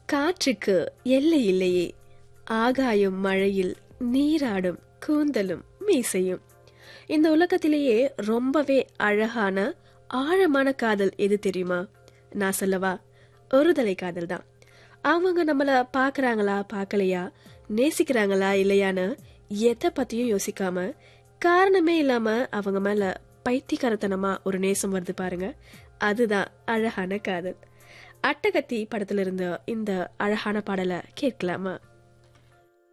காற்றுக்கு எல்லை இல்லையே ஆகாயம் மழையில் நீராடும் கூந்தலும் மீசையும் இந்த உலகத்திலேயே ரொம்பவே அழகான ஆழமான காதல் எது தெரியுமா நான் சொல்லவா ஒருதலை காதல் தான் அவங்க நம்மள பாக்குறாங்களா பார்க்கலையா நேசிக்கிறாங்களா இல்லையான்னு எதை பத்தியும் யோசிக்காம காரணமே இல்லாம அவங்க மேல பைத்தியக்காரத்தனமா ஒரு நேசம் வருது பாருங்க அதுதான் அழகான காதல் அட்டகத்தி படத்துல இருந்த இந்த அழகான பாடலை கேட்கலாமா